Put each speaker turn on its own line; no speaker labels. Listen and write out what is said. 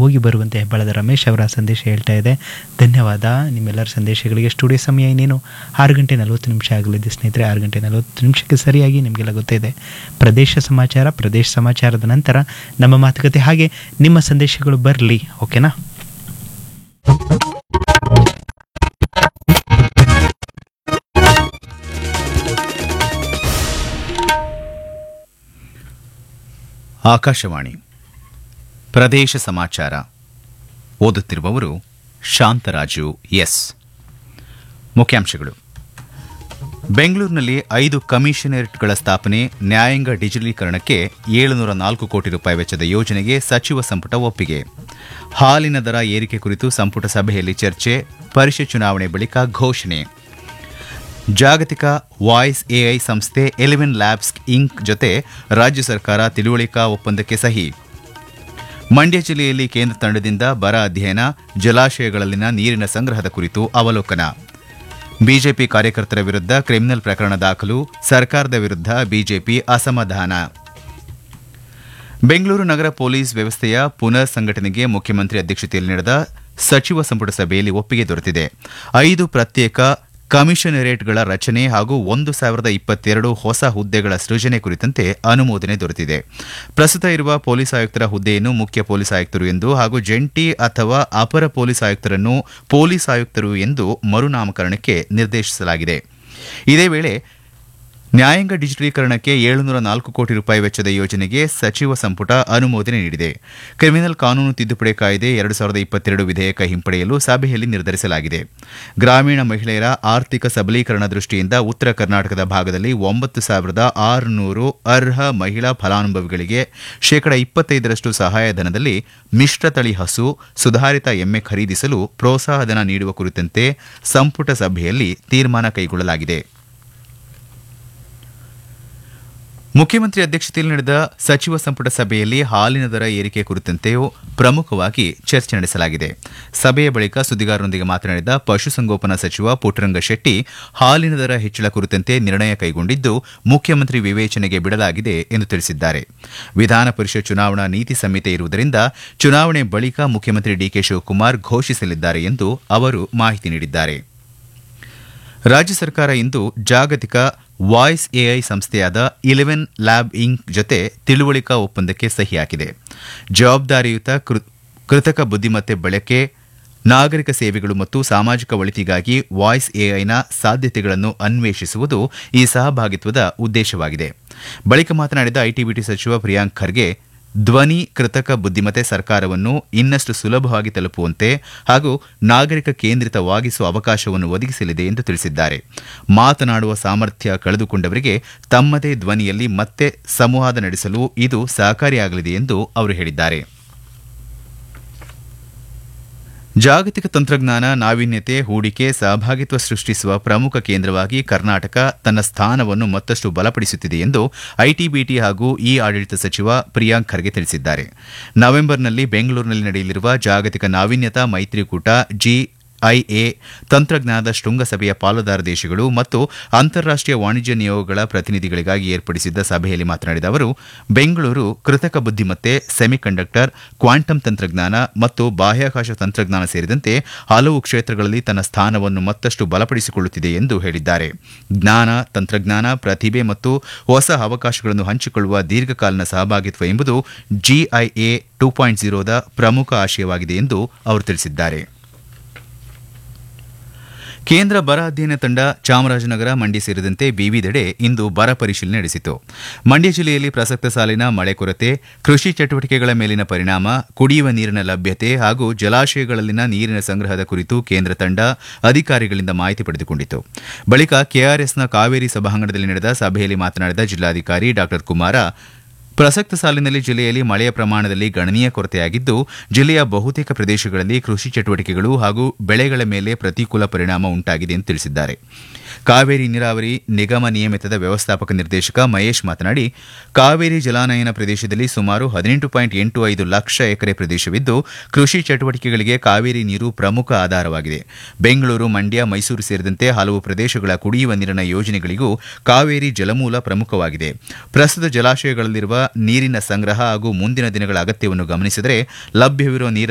ಹೋಗಿ ಬರುವಂತೆ ಹೆಬ್ಬಾಳದ ರಮೇಶ್ ಅವರ ಸಂದೇಶ ಹೇಳ್ತಾ ಇದೆ ಧನ್ಯವಾದ ನಿಮ್ಮೆಲ್ಲರ ಸಂದೇಶಗಳಿಗೆ ಸ್ಟುಡಿಯೋ ಸಮಯ ಇನ್ನೇನು ಆರು ಗಂಟೆ ನಲವತ್ತು ನಿಮಿಷ ಆಗಲಿದೆ ಸ್ನೇಹಿತರೆ ಆರು ಗಂಟೆ ನಲವತ್ತು ನಿಮಿಷಕ್ಕೆ ಸರಿಯಾಗಿ ನಿಮಗೆಲ್ಲ ಗೊತ್ತಿದೆ ಪ್ರದೇಶ ಸಮಾಚಾರ ಪ್ರದೇಶ ಸಮಾಚಾರದ ನಂತರ ನಮ್ಮ ಮಾತುಕತೆ ಹಾಗೆ ನಿಮ್ಮ ಸಂದೇಶಗಳು ಬರಲಿ ಓಕೆನಾ
ಆಕಾಶವಾಣಿ ಪ್ರದೇಶ ಸಮಾಚಾರ ಓದುತ್ತಿರುವವರು ಶಾಂತರಾಜು ಎಸ್ ಮುಖ್ಯಾಂಶಗಳು ಬೆಂಗಳೂರಿನಲ್ಲಿ ಐದು ಕಮಿಷನರೇಟ್ಗಳ ಸ್ಥಾಪನೆ ನ್ಯಾಯಾಂಗ ಡಿಜಿಟಲೀಕರಣಕ್ಕೆ ಏಳುನೂರ ನಾಲ್ಕು ಕೋಟಿ ರೂಪಾಯಿ ವೆಚ್ಚದ ಯೋಜನೆಗೆ ಸಚಿವ ಸಂಪುಟ ಒಪ್ಪಿಗೆ ಹಾಲಿನ ದರ ಏರಿಕೆ ಕುರಿತು ಸಂಪುಟ ಸಭೆಯಲ್ಲಿ ಚರ್ಚೆ ಪರಿಷತ್ ಚುನಾವಣೆ ಬಳಿಕ ಘೋಷಣೆ ಜಾಗತಿಕ ವಾಯ್ಸ್ ಎಐ ಸಂಸ್ಥೆ ಎಲೆವೆನ್ ಲ್ಯಾಬ್ಸ್ ಇಂಕ್ ಜೊತೆ ರಾಜ್ಯ ಸರ್ಕಾರ ತಿಳುವಳಿಕಾ ಒಪ್ಪಂದಕ್ಕೆ ಸಹಿ ಮಂಡ್ಯ ಜಿಲ್ಲೆಯಲ್ಲಿ ಕೇಂದ್ರ ತಂಡದಿಂದ ಬರ ಅಧ್ಯಯನ ಜಲಾಶಯಗಳಲ್ಲಿನ ನೀರಿನ ಸಂಗ್ರಹದ ಕುರಿತು ಅವಲೋಕನ ಬಿಜೆಪಿ ಕಾರ್ಯಕರ್ತರ ವಿರುದ್ಧ ಕ್ರಿಮಿನಲ್ ಪ್ರಕರಣ ದಾಖಲು ಸರ್ಕಾರದ ವಿರುದ್ಧ ಬಿಜೆಪಿ ಅಸಮಾಧಾನ ಬೆಂಗಳೂರು ನಗರ ಪೊಲೀಸ್ ವ್ಯವಸ್ಥೆಯ ಪುನರ್ ಸಂಘಟನೆಗೆ ಮುಖ್ಯಮಂತ್ರಿ ಅಧ್ಯಕ್ಷತೆಯಲ್ಲಿ ನಡೆದ ಸಚಿವ ಸಂಪುಟ ಸಭೆಯಲ್ಲಿ ಒಪ್ಪಿಗೆ ದೊರೆತಿದೆ ಐದು ಪ್ರತ್ಯೇಕ ಕಮಿಷನರೇಟ್ಗಳ ರಚನೆ ಹಾಗೂ ಒಂದು ಸಾವಿರದ ಇಪ್ಪತ್ತೆರಡು ಹೊಸ ಹುದ್ದೆಗಳ ಸೃಜನೆ ಕುರಿತಂತೆ ಅನುಮೋದನೆ ದೊರೆತಿದೆ ಪ್ರಸ್ತುತ ಇರುವ ಪೊಲೀಸ್ ಆಯುಕ್ತರ ಹುದ್ದೆಯನ್ನು ಮುಖ್ಯ ಪೊಲೀಸ್ ಆಯುಕ್ತರು ಎಂದು ಹಾಗೂ ಜಂಟಿ ಅಥವಾ ಅಪರ ಪೊಲೀಸ್ ಆಯುಕ್ತರನ್ನು ಪೊಲೀಸ್ ಆಯುಕ್ತರು ಎಂದು ಮರುನಾಮಕರಣಕ್ಕೆ ನಿರ್ದೇಶಿಸಲಾಗಿದೆ ಇದೇ ವೇಳೆ ನ್ಯಾಯಾಂಗ ಡಿಜಿಟಲೀಕರಣಕ್ಕೆ ಏಳುನೂರ ನಾಲ್ಕು ಕೋಟಿ ರೂಪಾಯಿ ವೆಚ್ಚದ ಯೋಜನೆಗೆ ಸಚಿವ ಸಂಪುಟ ಅನುಮೋದನೆ ನೀಡಿದೆ ಕ್ರಿಮಿನಲ್ ಕಾನೂನು ತಿದ್ದುಪಡಿ ಕಾಯ್ದೆ ಎರಡು ಸಾವಿರದ ಇಪ್ಪತ್ತೆರಡು ವಿಧೇಯಕ ಹಿಂಪಡೆಯಲು ಸಭೆಯಲ್ಲಿ ನಿರ್ಧರಿಸಲಾಗಿದೆ ಗ್ರಾಮೀಣ ಮಹಿಳೆಯರ ಆರ್ಥಿಕ ಸಬಲೀಕರಣ ದೃಷ್ಟಿಯಿಂದ ಉತ್ತರ ಕರ್ನಾಟಕದ ಭಾಗದಲ್ಲಿ ಒಂಬತ್ತು ಸಾವಿರದ ಆರುನೂರು ಅರ್ಹ ಮಹಿಳಾ ಫಲಾನುಭವಿಗಳಿಗೆ ಶೇಕಡ ಇಪ್ಪತ್ತೈದರಷ್ಟು ಸಹಾಯಧನದಲ್ಲಿ ಮಿಶ್ರತಳಿ ಹಸು ಸುಧಾರಿತ ಎಮ್ಮೆ ಖರೀದಿಸಲು ಪ್ರೋತ್ಸಾಹಧನ ನೀಡುವ ಕುರಿತಂತೆ ಸಂಪುಟ ಸಭೆಯಲ್ಲಿ ತೀರ್ಮಾನ ಕೈಗೊಳ್ಳಲಾಗಿದೆ ಮುಖ್ಯಮಂತ್ರಿ ಅಧ್ಯಕ್ಷತೆಯಲ್ಲಿ ನಡೆದ ಸಚಿವ ಸಂಪುಟ ಸಭೆಯಲ್ಲಿ ಹಾಲಿನ ದರ ಏರಿಕೆ ಕುರಿತಂತೆಯೂ ಪ್ರಮುಖವಾಗಿ ಚರ್ಚೆ ನಡೆಸಲಾಗಿದೆ ಸಭೆಯ ಬಳಿಕ ಸುದ್ದಿಗಾರರೊಂದಿಗೆ ಮಾತನಾಡಿದ ಪಶುಸಂಗೋಪನಾ ಸಚಿವ ಪುಟ್ಟರಂಗ ಶೆಟ್ಟಿ ಹಾಲಿನ ದರ ಹೆಚ್ಚಳ ಕುರಿತಂತೆ ನಿರ್ಣಯ ಕೈಗೊಂಡಿದ್ದು ಮುಖ್ಯಮಂತ್ರಿ ವಿವೇಚನೆಗೆ ಬಿಡಲಾಗಿದೆ ಎಂದು ತಿಳಿಸಿದ್ದಾರೆ ವಿಧಾನ ಪರಿಷತ್ ಚುನಾವಣಾ ನೀತಿ ಸಂಹಿತೆ ಇರುವುದರಿಂದ ಚುನಾವಣೆ ಬಳಿಕ ಮುಖ್ಯಮಂತ್ರಿ ಡಿಕೆ ಶಿವಕುಮಾರ್ ಘೋಷಿಸಲಿದ್ದಾರೆ ಎಂದು ಅವರು ಮಾಹಿತಿ ನೀಡಿದ್ದಾರೆ ರಾಜ್ಯ ಸರ್ಕಾರ ಇಂದು ಜಾಗತಿಕ ವಾಯ್ಸ್ ಎಐ ಸಂಸ್ಥೆಯಾದ ಇಲೆವೆನ್ ಲ್ಯಾಬ್ ಇಂಕ್ ಜೊತೆ ತಿಳುವಳಿಕಾ ಒಪ್ಪಂದಕ್ಕೆ ಸಹಿ ಹಾಕಿದೆ ಜವಾಬ್ದಾರಿಯುತ ಕೃತಕ ಬುದ್ದಿಮತ್ತೆ ಬಳಕೆ ನಾಗರಿಕ ಸೇವೆಗಳು ಮತ್ತು ಸಾಮಾಜಿಕ ಒಳಿತಿಗಾಗಿ ವಾಯ್ಸ್ ಎಐನ ಸಾಧ್ಯತೆಗಳನ್ನು ಅನ್ವೇಷಿಸುವುದು ಈ ಸಹಭಾಗಿತ್ವದ ಉದ್ದೇಶವಾಗಿದೆ ಬಳಿಕ ಮಾತನಾಡಿದ ಐಟಿಬಿಟಿ ಸಚಿವ ಪ್ರಿಯಾಂಕ್ ಖರ್ಗೆ ಧ್ವನಿ ಕೃತಕ ಬುದ್ದಿಮತ್ತೆ ಸರ್ಕಾರವನ್ನು ಇನ್ನಷ್ಟು ಸುಲಭವಾಗಿ ತಲುಪುವಂತೆ ಹಾಗೂ ನಾಗರಿಕ ಕೇಂದ್ರಿತವಾಗಿಸುವ ಅವಕಾಶವನ್ನು ಒದಗಿಸಲಿದೆ ಎಂದು ತಿಳಿಸಿದ್ದಾರೆ ಮಾತನಾಡುವ ಸಾಮರ್ಥ್ಯ ಕಳೆದುಕೊಂಡವರಿಗೆ ತಮ್ಮದೇ ಧ್ವನಿಯಲ್ಲಿ ಮತ್ತೆ ಸಂವಾದ ನಡೆಸಲು ಇದು ಸಹಕಾರಿಯಾಗಲಿದೆ ಎಂದು ಅವರು ಹೇಳಿದ್ದಾರೆ ಜಾಗತಿಕ ತಂತ್ರಜ್ಞಾನ ನಾವೀನ್ಯತೆ ಹೂಡಿಕೆ ಸಹಭಾಗಿತ್ವ ಸೃಷ್ಟಿಸುವ ಪ್ರಮುಖ ಕೇಂದ್ರವಾಗಿ ಕರ್ನಾಟಕ ತನ್ನ ಸ್ಥಾನವನ್ನು ಮತ್ತಷ್ಟು ಬಲಪಡಿಸುತ್ತಿದೆ ಎಂದು ಐಟಿಬಿಟಿ ಹಾಗೂ ಇ ಆಡಳಿತ ಸಚಿವ ಪ್ರಿಯಾಂಕ್ ಖರ್ಗೆ ತಿಳಿಸಿದ್ದಾರೆ ನವೆಂಬರ್ನಲ್ಲಿ ಬೆಂಗಳೂರಿನಲ್ಲಿ ನಡೆಯಲಿರುವ ಜಾಗತಿಕ ನಾವೀನ್ಯತಾ ಮೈತ್ರಿಕೂಟ ಜಿ ಐಎ ತಂತ್ರಜ್ಞಾನದ ಶೃಂಗಸಭೆಯ ಪಾಲುದಾರ ದೇಶಗಳು ಮತ್ತು ಅಂತಾರಾಷ್ಟೀಯ ವಾಣಿಜ್ಯ ನಿಯೋಗಗಳ ಪ್ರತಿನಿಧಿಗಳಿಗಾಗಿ ಏರ್ಪಡಿಸಿದ್ದ ಸಭೆಯಲ್ಲಿ ಮಾತನಾಡಿದ ಅವರು ಬೆಂಗಳೂರು ಕೃತಕ ಬುದ್ದಿಮತ್ತೆ ಸೆಮಿಕಂಡಕ್ಟರ್ ಕ್ವಾಂಟಮ್ ತಂತ್ರಜ್ಞಾನ ಮತ್ತು ಬಾಹ್ಯಾಕಾಶ ತಂತ್ರಜ್ಞಾನ ಸೇರಿದಂತೆ ಹಲವು ಕ್ಷೇತ್ರಗಳಲ್ಲಿ ತನ್ನ ಸ್ಥಾನವನ್ನು ಮತ್ತಷ್ಟು ಬಲಪಡಿಸಿಕೊಳ್ಳುತ್ತಿದೆ ಎಂದು ಹೇಳಿದ್ದಾರೆ ಜ್ಞಾನ ತಂತ್ರಜ್ಞಾನ ಪ್ರತಿಭೆ ಮತ್ತು ಹೊಸ ಅವಕಾಶಗಳನ್ನು ಹಂಚಿಕೊಳ್ಳುವ ದೀರ್ಘಕಾಲೀನ ಸಹಭಾಗಿತ್ವ ಎಂಬುದು ಜಿಐಎ ಟೂ ಪಾಯಿಂಟ್ ಜೀರೋದ ಪ್ರಮುಖ ಆಶಯವಾಗಿದೆ ಎಂದು ಅವರು ತಿಳಿಸಿದ್ದಾರೆ ಕೇಂದ್ರ ಬರ ಅಧ್ಯಯನ ತಂಡ ಚಾಮರಾಜನಗರ ಮಂಡ್ಯ ಸೇರಿದಂತೆ ವಿವಿಧೆಡೆ ಇಂದು ಬರ ಪರಿಶೀಲನೆ ನಡೆಸಿತು ಮಂಡ್ಯ ಜಿಲ್ಲೆಯಲ್ಲಿ ಪ್ರಸಕ್ತ ಸಾಲಿನ ಮಳೆ ಕೊರತೆ ಕೃಷಿ ಚಟುವಟಿಕೆಗಳ ಮೇಲಿನ ಪರಿಣಾಮ ಕುಡಿಯುವ ನೀರಿನ ಲಭ್ಯತೆ ಹಾಗೂ ಜಲಾಶಯಗಳಲ್ಲಿನ ನೀರಿನ ಸಂಗ್ರಹದ ಕುರಿತು ಕೇಂದ್ರ ತಂಡ ಅಧಿಕಾರಿಗಳಿಂದ ಮಾಹಿತಿ ಪಡೆದುಕೊಂಡಿತು ಬಳಿಕ ಕೆಆರ್ಎಸ್ನ ಕಾವೇರಿ ಸಭಾಂಗಣದಲ್ಲಿ ನಡೆದ ಸಭೆಯಲ್ಲಿ ಮಾತನಾಡಿದ ಜಿಲ್ಲಾಧಿಕಾರಿ ಡಾ ಕುಮಾರ ಪ್ರಸಕ್ತ ಸಾಲಿನಲ್ಲಿ ಜಿಲ್ಲೆಯಲ್ಲಿ ಮಳೆಯ ಪ್ರಮಾಣದಲ್ಲಿ ಗಣನೀಯ ಕೊರತೆಯಾಗಿದ್ದು ಜಿಲ್ಲೆಯ ಬಹುತೇಕ ಪ್ರದೇಶಗಳಲ್ಲಿ ಕೃಷಿ ಚಟುವಟಿಕೆಗಳು ಹಾಗೂ ಬೆಳೆಗಳ ಮೇಲೆ ಪ್ರತಿಕೂಲ ಪರಿಣಾಮ ಉಂಟಾಗಿದೆ ಎಂದು ತಿಳಿಸಿದ್ದಾರೆ ಕಾವೇರಿ ನೀರಾವರಿ ನಿಗಮ ನಿಯಮಿತದ ವ್ಯವಸ್ಥಾಪಕ ನಿರ್ದೇಶಕ ಮಹೇಶ್ ಮಾತನಾಡಿ ಕಾವೇರಿ ಜಲಾನಯನ ಪ್ರದೇಶದಲ್ಲಿ ಸುಮಾರು ಹದಿನೆಂಟು ಪಾಯಿಂಟ್ ಎಂಟು ಐದು ಲಕ್ಷ ಎಕರೆ ಪ್ರದೇಶವಿದ್ದು ಕೃಷಿ ಚಟುವಟಿಕೆಗಳಿಗೆ ಕಾವೇರಿ ನೀರು ಪ್ರಮುಖ ಆಧಾರವಾಗಿದೆ ಬೆಂಗಳೂರು ಮಂಡ್ಯ ಮೈಸೂರು ಸೇರಿದಂತೆ ಹಲವು ಪ್ರದೇಶಗಳ ಕುಡಿಯುವ ನೀರಿನ ಯೋಜನೆಗಳಿಗೂ ಕಾವೇರಿ ಜಲಮೂಲ ಪ್ರಮುಖವಾಗಿದೆ ಪ್ರಸ್ತುತ ಜಲಾಶಯಗಳಲ್ಲಿರುವ ನೀರಿನ ಸಂಗ್ರಹ ಹಾಗೂ ಮುಂದಿನ ದಿನಗಳ ಅಗತ್ಯವನ್ನು ಗಮನಿಸಿದರೆ ಲಭ್ಯವಿರುವ ನೀರ